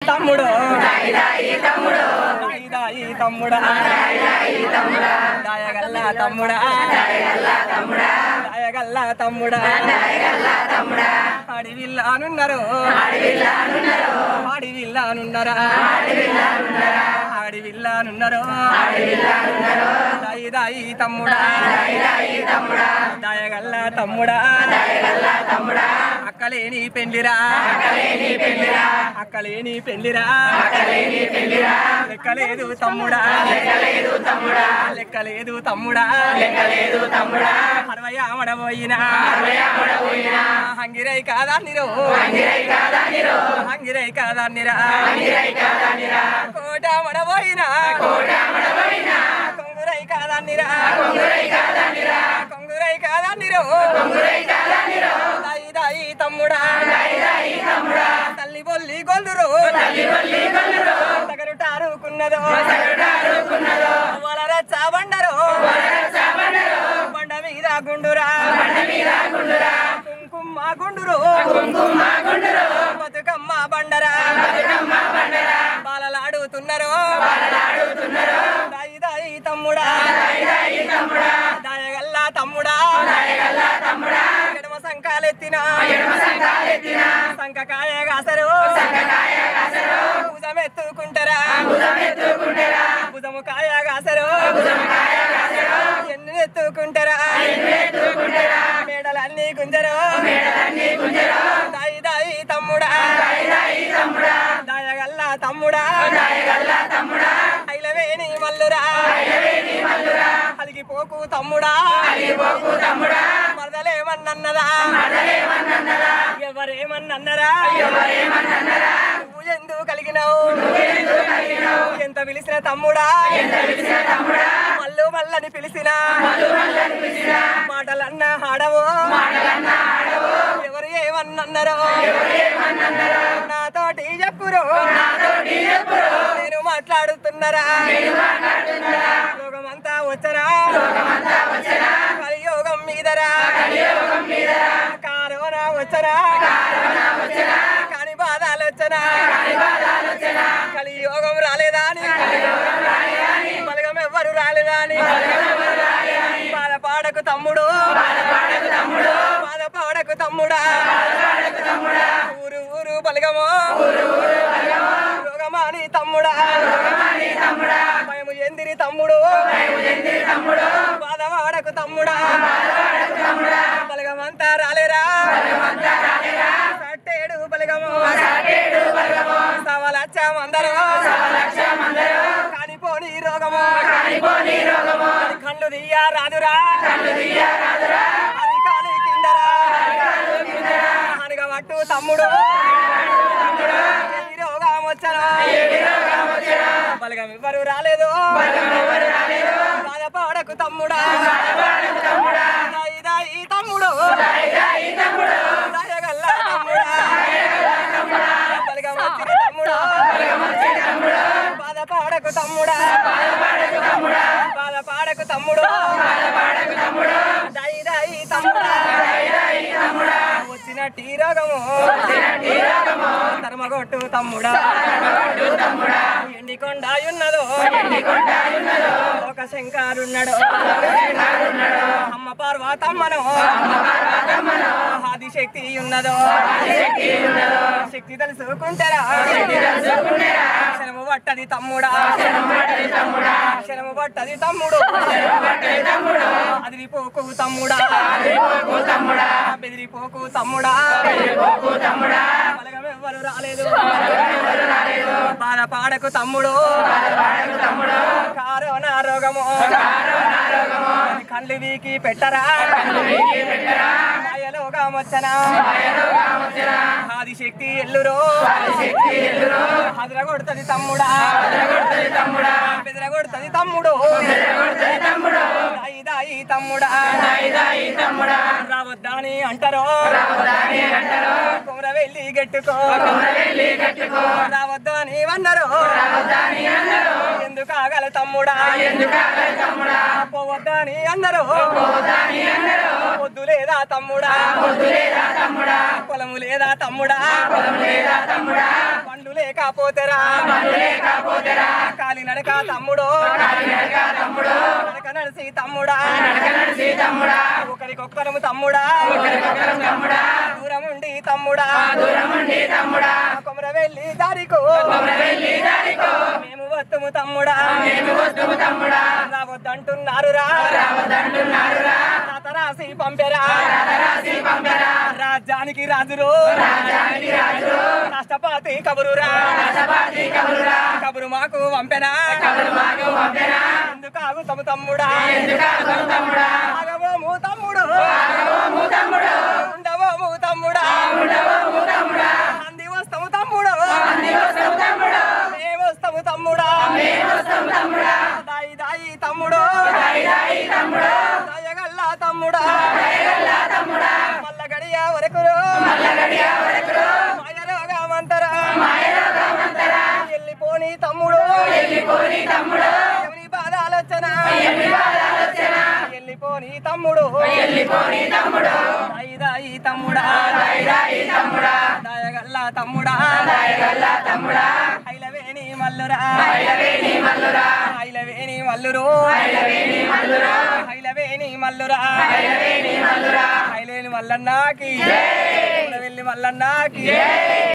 తమ్ముడు దాయి తమ్ముడా దాయగల్ల తమ్ముడా దాయగల్ల తమ్ముడా అడివిల్లానున్నారు అడివిల్లానున్నారా అడివిల్లానున్నారు దాయి దాయి తమ్ముడా దాయగల్ల తమ్ముడా అక్కలేని పెళ్లిరా అక్కలేని పెళ్లిరా లెక్కలేదు తమ్ముడా లెక్కలేదు తమ్ముడా అరవై ఆమడబోయినా హంగిరై కాదా నిరో హంగిరై కాదా నిరా కోట మడబోయినా కొంగురై కాదా నిరా కొంగురై కాదా నిరో దాయి దాయి తమ్ముడా తల్లి బొల్లి గొల్లురు తగరు టారుకున్నదో వలర చాబండరు బండ మీద గుండురా కుంకుమ గుండురు బతుకమ్మ బండరా బాలలాడుతున్నారు దాయి దాయి తమ్ముడా దాయగల్ల తమ్ముడా ఎడమ సంకాలెత్తిన సంకకాయ కాసరు భుజమెత్తుకుంటారా భుజము కాయ కాసరు ఎన్ను ఎత్తుకుంటారా మేడలన్నీ గుంజరు దాయి దాయి తమ్ముడా దాయగల్ల తమ్ముడా ఐలవేని మల్లురా అలిగిపోకు తమ్ముడా మరదలేమన్నన్నదా ఎవరేమన్నన్నరా నువ్వు ఎందుకు కలిగినావు ఎంత పిలిచిన తమ్ముడా మల్లు మల్లని పిలిచిన మాటలన్న ఆడవు ఎవరు ఏమన్నన్నరో నాతోటి చెప్పురు నేను మాట్లాడుతున్నారా లోకమంతా వచ్చరా కలియోగం మీదరా కరోనా వచ్చరా కాని బాధలు వచ్చనా కలియోగం రాలేదా అని బలగం ఎవ్వరు రాలేదా అని బాధపాడకు తమ్ముడు బాధపాడకు తమ్ముడా ఊరు ఊరు బలగము రోగమాని తమ్ముడా భయము ఎందిరి తమ్ముడు బాధపాడకు తమ్ముడా బలగమంతా రాలేరా సట్టేడు బలగము సవలచ్చ మందరు కానిపోని రోగము అది కళ్ళు దియ్యా రాదురా అది కాలి కిందరా అనగబట్టు తమ్ముడు ఈ రోగం వచ్చరా బలగం ఎవ్వరు రాలేదు బాధపడకు తమ్ముడా దాయి దాయి తమ్ముడు దాయగల్ల తమ్ముడా బలగం వచ్చిన తమ్ముడు బాధపడకు తమ్ముడా బాధపడకు తమ్ముడు దాయి దాయి తమ్ముడా వచ్చిన టీ రోగము తరమగొట్టు తమ్ముడా ఎండికొండాయున్నదో ఒక శంకారున్నాడు అమ్మ పార్వతమ్మను ఆదిశక్తి ఉన్నదో శక్తి తెలుసుకుంటారా క్షణము పట్టది తమ్ముడా క్షణము పట్టది తమ్ముడు అదిరిపోకు తమ్ముడా బెదిరిపోకు తమ్ముడా బలగం ఎవ్వరు రాలేదు బాధపాడకు తమ్ముడు కారోనా రోగము కళ్ళు వీకి పెట్టరా మాయలోగం వచ్చనా ఆదిశక్తి ఎల్లురో హదరగొడుతుంది తమ్ముడా బెదరగొడుతుంది తమ్ముడు దాయి దాయి తమ్ముడా రావద్దాని అంటారో కుమర వెళ్ళి గట్టుకో రావద్దు అని అన్నారు ఎందుకు ఆగల తమ్ముడా పోవద్దని అన్నారు పొద్దు లేదా తమ్ముడా పొలము లేదా తమ్ముడా పండ్లు లేకపోతేరా కాలి నడక తమ్ముడు నడక నడిసి తమ్ముడా ఒకరికొక్కరము తమ్ముడా దూరం ఉండి తమ్ముడా కొమర వెళ్ళి దారికో మేము వస్తుము తమ్ముడా రావద్దంటున్నారు రా రాత రాసి పంపెరా రాజ్యానికి రాజురు రాష్ట్రపతి కబురురా కబురు మాకు పంపెనా ఎందుకు ఆగుతాము తమ్ముడా ఆగవోము తమ్ముడు ఉండవోము తమ్ముడా అంది వస్తాము తమ్ముడు మేము వస్తాము తమ్ముడా దాయి దాయి తమ్ముడు దయగల్లా తమ్ముడా మల్ల గడియ వరకు మాయరోగమంతరా వెళ్ళిపోని తమ్ముడు ఎవరి బాధ ఆలోచన వెళ్ళిపోని తమ్ముడు దాయి దాయి తమ్ముడా దయగల్లా తమ్ముడా ఐలవేణి మల్లురా ఐలవేణి మల్లురు ఐలవేణి మల్లురా ఐలేని మల్లన్నాకి వెళ్ళి మల్లన్నాకి